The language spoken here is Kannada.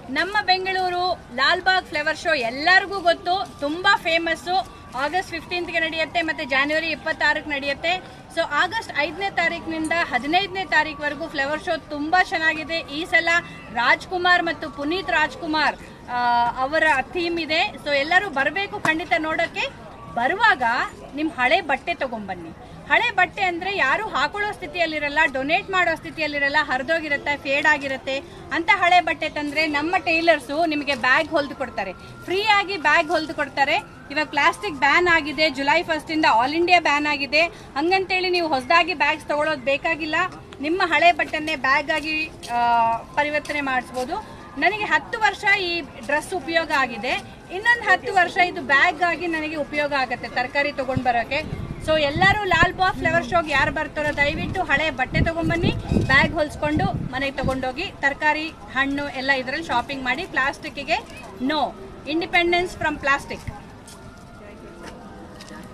ನಮ್ಮ ಬೆಂಗಳೂರು ಲಾಲ್ಬಾಗ್ ಫ್ಲವರ್ ಶೋ ಎಲ್ಲರಿಗೂ ಗೊತ್ತು ತುಂಬಾ ಫೇಮಸ್ಸು ಆಗಸ್ಟ್ ಫಿಫ್ಟೀನ್ತ್ಗೆ ನಡೆಯುತ್ತೆ ಮತ್ತೆ ಜಾನ್ವರಿ ಇಪ್ಪತ್ತಾರಕ್ಕೆ ನಡೆಯುತ್ತೆ ಸೊ ಆಗಸ್ಟ್ ಐದನೇ ತಾರೀಕಿನಿಂದ ಹದಿನೈದನೇ ತಾರೀಕುವರೆಗೂ ಫ್ಲವರ್ ಶೋ ತುಂಬಾ ಚೆನ್ನಾಗಿದೆ ಈ ಸಲ ರಾಜ್ಕುಮಾರ್ ಮತ್ತು ಪುನೀತ್ ರಾಜ್ಕುಮಾರ್ ಆ, ಅವರ ಥೀಮ್ ಇದೆ ಸೊ ಎಲ್ಲರೂ ಬರಬೇಕು ಖಂಡಿತ ನೋಡೋಕ್ಕೆ ಬರುವಾಗ ನಿಮ್ಮ ಹಳೆ ಬಟ್ಟೆ ತಗೊಂಬನ್ನಿ ಹಳೆ ಬಟ್ಟೆ ಅಂದ್ರೆ ಯಾರು ಹಾಕೊಳ್ಳೋ ಸ್ಥಿತಿಯಲ್ಲಿರಲ್ಲ ಡೊನೇಟ್ ಮಾಡೋ ಸ್ಥಿತಿಯಲ್ಲಿರಲ್ಲ ಹರಿದೋಗಿರುತ್ತೆ ಫೇಡ್ ಆಗಿರುತ್ತೆ ಅಂತ ಹಳೆ ಬಟ್ಟೆ ತಂದ್ರೆ ನಮ್ಮ ಟೈಲರ್ಸು ನಿಮಗೆ ಬ್ಯಾಗ್ ಹೊಲ್ದು ಕೊಡ್ತಾರೆ ಫ್ರೀ ಆಗಿ ಬ್ಯಾಗ್ ಹೊಲ್ದು ಕೊಡ್ತಾರೆ ಇವಾಗ ಪ್ಲಾಸ್ಟಿಕ್ ಬ್ಯಾನ್ ಆಗಿದೆ ಜುಲೈ ಫಸ್ಟ್ ಇಂದ ಆಲ್ ಇಂಡಿಯಾ ಬ್ಯಾನ್ ಆಗಿದೆ ಹಂಗಂತೇಳಿ ನೀವು ಹೊಸದಾಗಿ ಬ್ಯಾಗ್ಸ್ ತಗೊಳ್ಳೋದು ಬೇಕಾಗಿಲ್ಲ ನಿಮ್ಮ ಹಳೆ ಬಟ್ಟೆನ್ನೇ ಬ್ಯಾಗ್ ಆಗಿ ಆ, ಪರಿವರ್ತನೆ ಮಾಡಿಸ್ಬೋದು ನನಗೆ ಹತ್ತು ವರ್ಷ ಈ ಡ್ರೆಸ್ ಉಪಯೋಗ ಆಗಿದೆ ಇನ್ನೊಂದು ಹತ್ತು ವರ್ಷ ಇದು ಬ್ಯಾಗ್ ಆಗಿ ನನಗೆ ಉಪಯೋಗ ಆಗುತ್ತೆ ತರಕಾರಿ ತಗೊಂಡ್ ಬರೋಕೆ ಸೊ ಎಲ್ಲರೂ ಲಾಲ್ ಬಾ ಫ್ಲವರ್ ಶೋಗೆ ಯಾರು ಬರ್ತಾರೋ ದಯವಿಟ್ಟು ಹಳೆ ಬಟ್ಟೆ ತಗೊಂಬನ್ನಿ ಬ್ಯಾಗ್ ಹೊಲ್ಸ್ಕೊಂಡು ಮನೆಗೆ ತಗೊಂಡೋಗಿ ತರಕಾರಿ ಹಣ್ಣು ಎಲ್ಲ ಇದರಲ್ಲಿ ಶಾಪಿಂಗ್ ಮಾಡಿ ಪ್ಲಾಸ್ಟಿಕ್ಕಿಗೆ ನೋ ಇಂಡಿಪೆಂಡೆನ್ಸ್ ಫ್ರಮ್ ಪ್ಲಾಸ್ಟಿಕ್